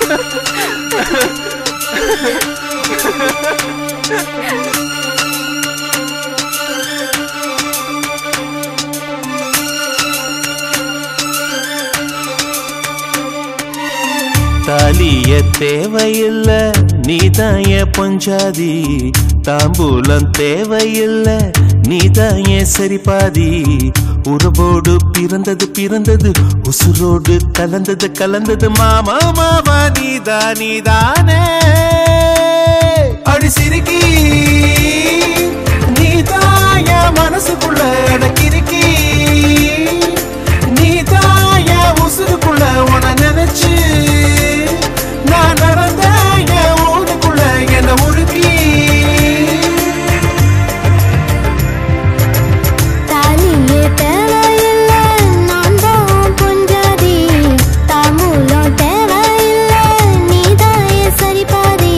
தாலிய தேவையில்ல நீதான் என் பொஞ்சாதி தாம்பூலம் தேவையில்ல நீதான் என் சரிபாதி உறவோடு பிறந்தது பிறந்தது உசுரோடு கலந்தது கலந்தது மாமா மாமா நீதா நீதானே அடி சிரிக்கி நீதான் என் மனசுக்குள்ள அடக்கிருக்கி நீதான் என் உசுருக்குள்ள உன நினைச்சு நான் நடந்த என் ஊருக்குள்ள என்ன உருக்கி தாலியே தேவையில்ல நான் தான் பொஞ்சாதி தாமூலம் தேவையில்ல நீதான் என் சரிபாதி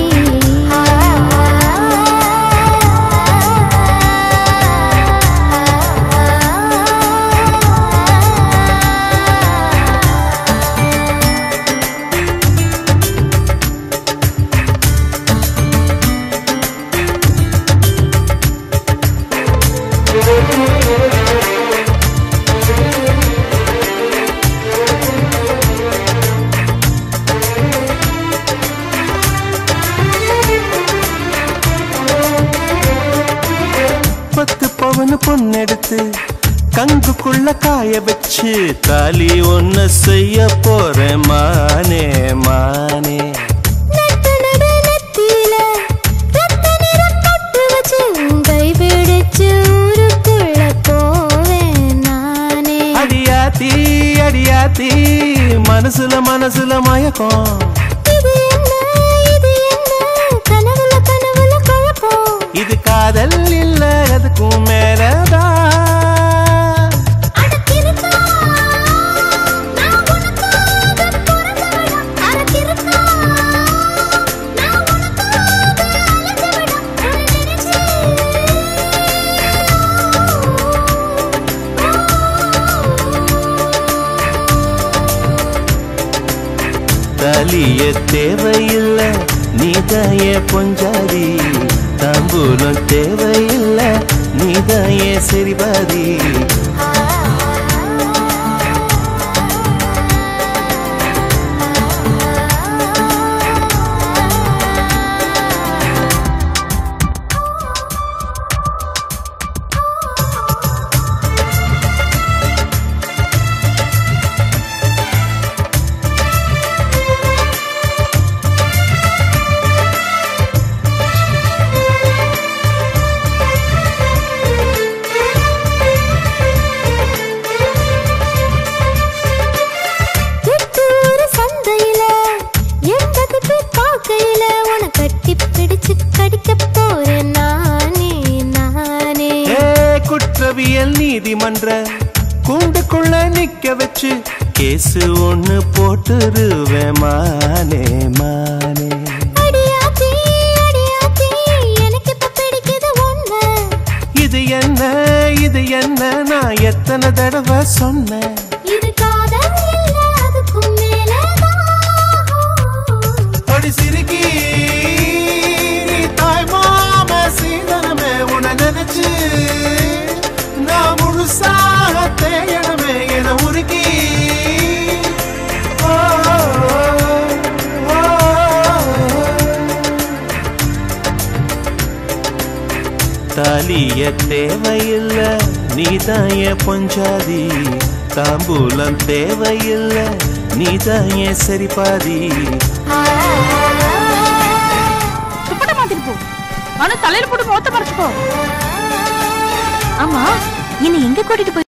பத்து பவன் பொண்ணெடுத்து கங்குக்குள்ள காய வச்சு தாலி ஒன்னு செய்ய போறேன் மானே மானே நட்டு நடு நெத்தியில ரத்த நிறம் பொட்டு வச்சு உன் கை பிடிச்சு ஊருக்குள்ள போவேன் நானே அடியாத்தி அடியாத்தி மனசுல மனசுல மயக்கம் இது என்ன இது என்ன கனவுல கனவுல குழப்பம் இது காதல் இல்ல அதுக்கும் மேலதான் அடக்கிருக்கா நான் உனக்காக பிறந்தவளா அடக்கிருக்கா நான் உனக்காக அலைஞ்சவளா உன்னை நினைச்சு தாலிய தேவையில்ல நீதாய பொஞ்சாதி தாம்பூலம் தேவையில்ல நீதாய சரிபாதி எட்டூரு சந்தையில எண்பது பேர் பார்க்கையில உன கட்டி பிடிச்சு கடிக்க போறேன் நானே நானே ஏ குற்றவியல் நீதிமன்ற கூண்டுக்குள்ள நிக்க வச்சு கேசு ஒண்ணு போட்டுருவேன் மானே மானே அடியாத்தி அடியாத்தி எனக்கு இப்ப பிடிக்குது ஒண்ணு இது என்ன இது என்ன நான் எத்தனை தடவை சொன்னேன் இது காதல் இல்ல அதுக்கும் மேலதான் அடி சிரிக்கி நீ தாய் மாம சீதனமே உன நினைச்சு நான் முழுசாக தேயணுமே என உருக்கி ஓ, ஓ, ஓ. தாலிய தேவையில்ல நீதாய பொஞ்சாதி தாம்பூலம் தேவையில்ல நீதாய சரிபாதி துப்பட்ட மாத்திட்டு போ ஆனா தலையில போட்டு மொத்த மறைச்சுக்கோ ஆமா என்ன எங்க கூட்டிட்டு போய்